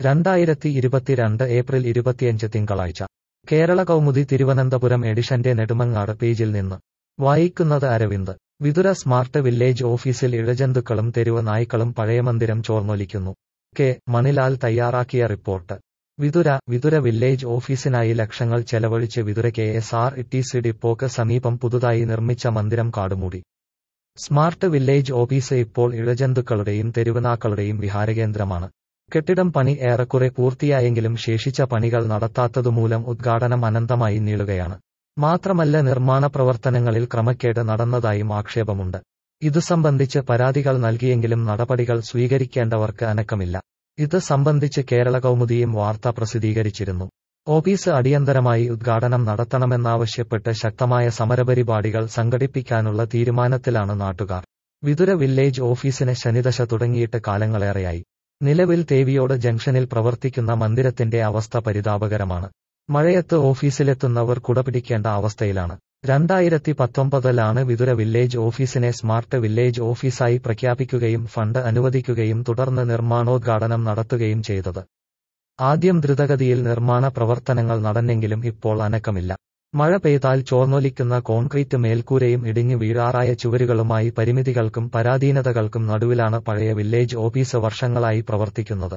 രണ്ടായിരത്തി ഇരുപത്തിരണ്ട് ഏപ്രിൽ ഇരുപത്തിയഞ്ച് തിങ്കളാഴ്ച കേരള കൗമുദി തിരുവനന്തപുരം എഡിഷന്റെ നെടുമങ്ങാട് പേജിൽ നിന്ന് വായിക്കുന്നത് അരവിന്ദ് വിതുര സ്മാർട്ട് വില്ലേജ് ഓഫീസിൽ ഇഴജന്തുക്കളും തെരുവ് നായ്ക്കളും പഴയ മന്ദിരം ചോർന്നൊലിക്കുന്നു കെ മണിലാൽ തയ്യാറാക്കിയ റിപ്പോർട്ട് വിതുര വിതുര വില്ലേജ് ഓഫീസിനായി ലക്ഷങ്ങൾ ചെലവഴിച്ച് Vithura K S R T C ഡിപ്പോക്ക് സമീപം പുതുതായി നിർമ്മിച്ച മന്ദിരം കാടുമൂടി സ്മാർട്ട് വില്ലേജ് ഓഫീസ് ഇപ്പോൾ ഇഴജന്തുക്കളുടെയും തെരുവുനാക്കളുടെയും വിഹാരകേന്ദ്രമാണ് കെട്ടിടം പണി ഏറെക്കുറെ പൂർത്തിയായെങ്കിലും ശേഷിച്ച പണികൾ നടത്താത്തതുമൂലം ഉദ്ഘാടനം അനന്തമായി നീളുകയാണ് മാത്രമല്ല നിർമ്മാണ പ്രവർത്തനങ്ങളിൽ ക്രമക്കേട് നടന്നതായും ആക്ഷേപമുണ്ട് ഇതു സംബന്ധിച്ച് പരാതികൾ നൽകിയെങ്കിലും നടപടികൾ സ്വീകരിക്കേണ്ടവർക്ക് അനക്കമില്ല ഇത് സംബന്ധിച്ച് കേരള കൗമുദിയും വാർത്ത പ്രസിദ്ധീകരിച്ചിരുന്നു ഓഫീസ് അടിയന്തരമായി ഉദ്ഘാടനം നടത്തണമെന്നാവശ്യപ്പെട്ട് ശക്തമായ സമരപരിപാടികൾ സംഘടിപ്പിക്കാനുള്ള തീരുമാനത്തിലാണ് നാട്ടുകാർ വിതുര വില്ലേജ് ഓഫീസിന് ശനിദശ തുടങ്ങിയിട്ട് കാലങ്ങളേറെയായി നിലവിൽ തേവിയോട് ജംഗ്ഷനിൽ പ്രവർത്തിക്കുന്ന മന്ദിരത്തിന്റെ അവസ്ഥ പരിതാപകരമാണ് മഴയത്ത് ഓഫീസിലെത്തുന്നവർ കുടപിടിക്കേണ്ട അവസ്ഥയിലാണ് രണ്ടായിരത്തി പത്തൊമ്പതിലാണ് വിതുര വില്ലേജ് ഓഫീസിനെ സ്മാർട്ട് വില്ലേജ് ഓഫീസായി പ്രഖ്യാപിക്കുകയും ഫണ്ട് അനുവദിക്കുകയും തുടർന്ന് നിർമ്മാണോദ്ഘാടനം നടത്തുകയും ചെയ്തത് ആദ്യം ദ്രുതഗതിയിൽ നിർമ്മാണ പ്രവർത്തനങ്ങൾ നടന്നെങ്കിലും ഇപ്പോൾ അനക്കമില്ല മഴ പെയ്താൽ ചോർന്നൊലിക്കുന്ന കോൺക്രീറ്റ് മേൽക്കൂരയും ഇടിഞ്ഞു വീഴാറായ ചുവരുകളുമായി പരിമിതികൾക്കും പരാധീനതകൾക്കും നടുവിലാണ് പഴയ വില്ലേജ് ഓഫീസ് വർഷങ്ങളായി പ്രവർത്തിക്കുന്നത്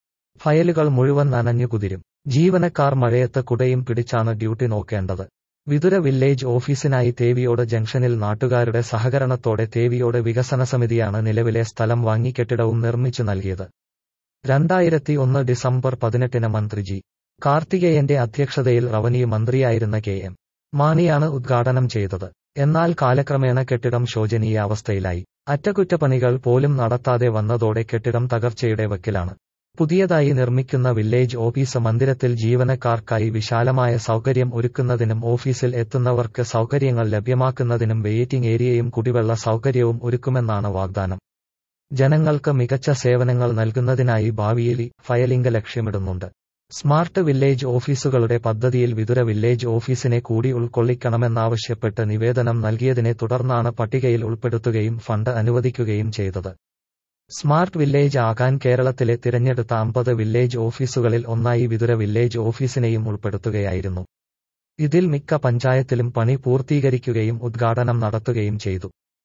ഫയലുകൾ മുഴുവൻ നനഞ്ഞു കുതിരും ജീവനക്കാർ മഴയത്ത് കുടയും പിടിച്ചാണ് ഡ്യൂട്ടി നോക്കേണ്ടത് വിതുര വില്ലേജ് ഓഫീസിനായി തേവിയോട് ജംഗ്ഷനിൽ നാട്ടുകാരുടെ സഹകരണത്തോടെ തേവിയോട് വികസന സമിതിയാണ് നിലവിലെ സ്ഥലം വാങ്ങി കെട്ടിടവും നിർമ്മിച്ചു നൽകിയത് രണ്ടായിരത്തി ഒന്ന് ഡിസംബർ പതിനെട്ടിന് മന്ത്രി ജി കാർത്തികേയന്റെ അധ്യക്ഷതയിൽ റവന്യൂ മന്ത്രിയായിരുന്ന കെ എം മാണിയാണ് ഉദ്ഘാടനം ചെയ്തത് എന്നാൽ കാലക്രമേണ കെട്ടിടം ശോചനീയ അവസ്ഥയിലായി അറ്റകുറ്റപ്പണികൾ പോലും നടത്താതെ വന്നതോടെ കെട്ടിടം തകർച്ചയുടെ വക്കിലാണ് പുതിയതായി നിർമ്മിക്കുന്ന വില്ലേജ് ഓഫീസ് മന്ദിരത്തിൽ ജീവനക്കാർക്കായി വിശാലമായ സൗകര്യം ഒരുക്കുന്നതിനും ഓഫീസിൽ എത്തുന്നവർക്ക് സൗകര്യങ്ങൾ ലഭ്യമാക്കുന്നതിനും വെയിറ്റിംഗ് ഏരിയയും കുടിവെള്ള സൗകര്യവും ഒരുക്കുമെന്നാണ് വാഗ്ദാനം ജനങ്ങൾക്ക് മികച്ച സേവനങ്ങൾ നൽകുന്നതിനായി ഭാവിയിൽ ഫയലിംഗ് ലക്ഷ്യമിടുന്നുണ്ട് സ്മാർട്ട് വില്ലേജ് ഓഫീസുകളുടെ പദ്ധതിയിൽ വിതുര വില്ലേജ് ഓഫീസിനെ കൂടി ഉൾക്കൊള്ളിക്കണമെന്നാവശ്യപ്പെട്ട് നിവേദനം നൽകിയതിനെ തുടർന്നാണ് പട്ടികയിൽ ഉൾപ്പെടുത്തുകയും ഫണ്ട് അനുവദിക്കുകയും ചെയ്തത് സ്മാർട്ട് വില്ലേജ് ആകാൻ കേരളത്തിലെ തിരഞ്ഞെടുത്ത അമ്പത് വില്ലേജ് ഓഫീസുകളിൽ ഒന്നായി വിതുര വില്ലേജ് ഓഫീസിനെയും ഉൾപ്പെടുത്തുകയായിരുന്നു ഇതിൽ മിക്ക പഞ്ചായത്തിലും പണി പൂർത്തീകരിക്കുകയും ഉദ്ഘാടനം നടത്തുകയും ചെയ്തു